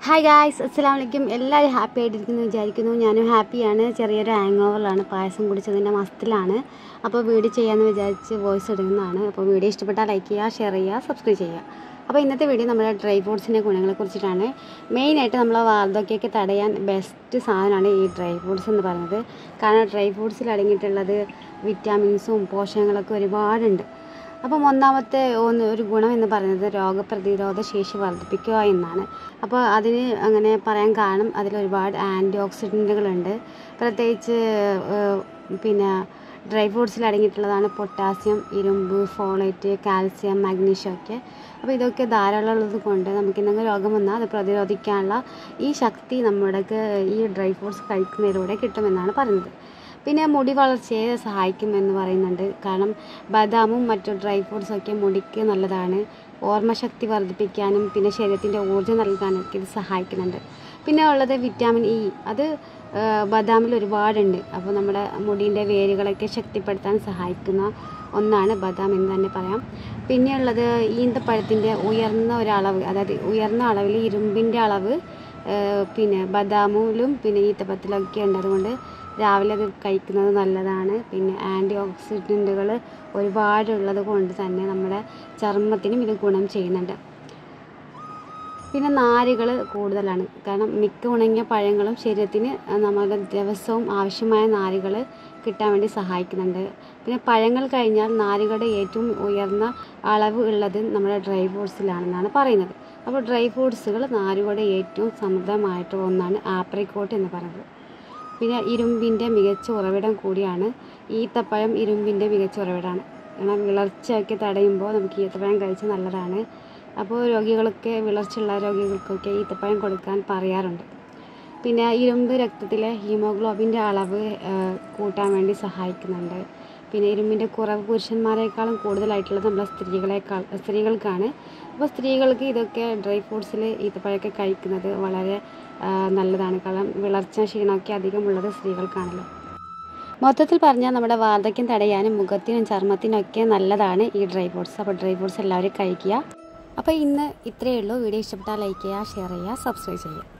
hi guys അസ്സാം വലൈക്കും എല്ലാവരും ഹാപ്പി ആയിട്ടിരിക്കുന്നു വിചാരിക്കുന്നു ഞാനും ഹാപ്പിയാണ് ചെറിയൊരു ഹാങ് ഓവറിലാണ് പായസം കുടിച്ചതിൻ്റെ മസ്തിലാണ് അപ്പോൾ വീഡിയോ ചെയ്യാമെന്ന് വിചാരിച്ച് വോയിസ് ഇടുന്നതാണ് അപ്പോൾ വീഡിയോ ഇഷ്ടപ്പെട്ടാൽ ലൈക്ക് ചെയ്യുക ഷെയർ ചെയ്യുക സബ്സ്ക്രൈബ് ചെയ്യുക അപ്പോൾ ഇന്നത്തെ വീഡിയോ നമ്മുടെ ഡ്രൈ ഫ്രൂട്ട്സിൻ്റെ ഗുണങ്ങളെ കുറിച്ചിട്ടാണ് മെയിനായിട്ട് നമ്മളെ വാർദ്ധക്യമൊക്കെ തടയാൻ ബെസ്റ്റ് സാധനമാണ് ഈ ഡ്രൈ ഫ്രൂട്ട്സ് എന്ന് പറയുന്നത് കാരണം ഡ്രൈ ഫ്രൂട്ട്സിൽ അടങ്ങിയിട്ടുള്ളത് വിറ്റാമിൻസും പോഷകങ്ങളൊക്കെ ഒരുപാടുണ്ട് അപ്പം ഒന്നാമത്തെ ഒന്ന് ഒരു ഗുണം എന്ന് പറയുന്നത് രോഗപ്രതിരോധ ശേഷി വർദ്ധിപ്പിക്കുക എന്നാണ് അപ്പോൾ അതിന് അങ്ങനെ പറയാൻ കാരണം അതിൽ ഒരുപാട് ആൻറ്റി ഓക്സിഡൻറ്റുകളുണ്ട് പ്രത്യേകിച്ച് ഏഹ്, പിന്നെ ഡ്രൈ ഫ്രൂട്ട്സിൽ അടങ്ങിയിട്ടുള്ളതാണ് പൊട്ടാസ്യം ഇരുമ്പ് ഫോളേറ്റ് കാൽസ്യം മാഗ്നീഷ്യം ഒക്കെ അപ്പോൾ ഇതൊക്കെ ധാരാളം ഉള്ളത് കൊണ്ട് നമുക്ക് എന്തെങ്കിലും രോഗം വന്നാൽ അത് പ്രതിരോധിക്കാനുള്ള ഈ ശക്തി നമ്മുടെ ഈ ഡ്രൈ ഫ്രൂട്ട്സ് കഴിക്കുന്നതിലൂടെ കിട്ടുമെന്നാണ് പറയുന്നത് പിന്നെ മുടി വളർച്ചയെ സഹായിക്കും എന്ന് പറയുന്നുണ്ട് കാരണം ബദാമും മറ്റു ഡ്രൈ ഫ്രൂട്ട്സും ഒക്കെ മുടിക്ക് നല്ലതാണ് ഓർമ്മശക്തി വർദ്ധിപ്പിക്കാനും പിന്നെ ശരീരത്തിൻ്റെ ഊർജ്ജം നൽകാനൊക്കെ ഇത് സഹായിക്കുന്നുണ്ട് പിന്നെ ഉള്ളത് വിറ്റാമിൻ ഇ അത് ആ, ബദാമിൽ ഒരുപാടുണ്ട് അപ്പോൾ നമ്മുടെ മുടീൻ്റെ വേരുകളൊക്കെ ശക്തിപ്പെടുത്താൻ സഹായിക്കുന്ന ഒന്നാണ് ബദാം എന്ന് തന്നെ പറയാം പിന്നെയുള്ളത് ഈന്തപ്പഴത്തിൻ്റെ ഉയർന്ന ഒരളവ് അതായത് ഉയർന്ന അളവിൽ ഇരുമ്പിൻ്റെ അളവ് ഏഹ് പിന്നെ ബദാമിലും പിന്നെ ഈത്തപ്പഴത്തിലൊക്കെ ഉണ്ട് അതുകൊണ്ട് രാവിലെ അത് കഴിക്കുന്നത് നല്ലതാണ് പിന്നെ ആൻറ്റി ഓക്സിഡൻറ്റുകൾ ഒരുപാടുള്ളത് കൊണ്ട് തന്നെ നമ്മുടെ ചർമ്മത്തിനും ഇത് ഗുണം ചെയ്യുന്നുണ്ട് പിന്നെ നാരുകൾ കൂടുതലാണ് കാരണം മിക്ക ഉണങ്ങിയ പഴങ്ങളും ശരീരത്തിന് നമ്മുടെ ദിവസവും ആവശ്യമായ നാരുകൾ കിട്ടാൻ വേണ്ടി സഹായിക്കുന്നുണ്ട് പിന്നെ പഴങ്ങൾ കഴിഞ്ഞാൽ നാരുകളുടെ ഏറ്റവും ഉയർന്ന അളവ് ഉള്ളത് നമ്മുടെ ഡ്രൈ ഫ്രൂട്ട്സിലാണെന്നാണ് പറയുന്നത് അപ്പോൾ ഡ്രൈ ഫ്രൂട്ട്സുകൾ നാരുകളുടെ ഏറ്റവും സമൃദ്ധമായിട്ട് ഒന്നാണ് ആപ്രിക്കോട്ട് എന്ന് പറയുന്നത് പിന്നെ ഇരുമ്പിൻ്റെ മികച്ച ഉറവിടം കൂടിയാണ് ഈത്തപ്പഴം ഇരുമ്പിൻ്റെ മികച്ച ഉറവിടമാണ് കാരണം വിളർച്ചയൊക്കെ തടയുമ്പോൾ നമുക്ക് ഈത്തപ്പഴം കഴിച്ചാൽ നല്ലതാണ് അപ്പോൾ രോഗികളൊക്കെ വിളർച്ചയുള്ള രോഗികൾക്കൊക്കെ ഈത്തപ്പഴം കൊടുക്കാൻ പറയാറുണ്ട് പിന്നെ ഇരുമ്പ് രക്തത്തിലെ ഹീമോഗ്ലോബിൻ്റെ അളവ് ആ, കൂട്ടാൻ വേണ്ടി സഹായിക്കുന്നുണ്ട് പിന്നെ ഇരുമ്പിൻ്റെ കുറവ് പുരുഷന്മാരെക്കാളും കൂടുതലായിട്ടുള്ളത് നമ്മളെ സ്ത്രീകളെക്കാൾ സ്ത്രീകൾക്കാണ് അപ്പോൾ സ്ത്രീകൾക്ക് ഇതൊക്കെ ഡ്രൈ ഫ്രൂട്ട്സിൽ ഈത്തപ്പഴമൊക്കെ കഴിക്കുന്നത് വളരെ ആ, നല്ലതാണ് കാരണം വിളർച്ച ക്ഷീണമൊക്കെ അധികമുള്ളത് സ്ത്രീകൾക്കാണല്ലോ മൊത്തത്തിൽ പറഞ്ഞാൽ നമ്മുടെ വാർദ്ധക്യം തടയാനും മുഖത്തിനും ചർമ്മത്തിനും ഒക്കെ നല്ലതാണ് ഈ ഡ്രൈ ഫ്രൂട്ട്സ് അപ്പോൾ ഡ്രൈ ഫ്രൂട്ട്സ് എല്ലാവരും കഴിക്കുക അപ്പോൾ ഇന്ന് ഇത്രയേ ഉള്ളൂ വീഡിയോ ഇഷ്ടപ്പെട്ടാൽ ലൈക്ക് ചെയ്യുക ഷെയർ ചെയ്യുക സബ്സ്ക്രൈബ് ചെയ്യുക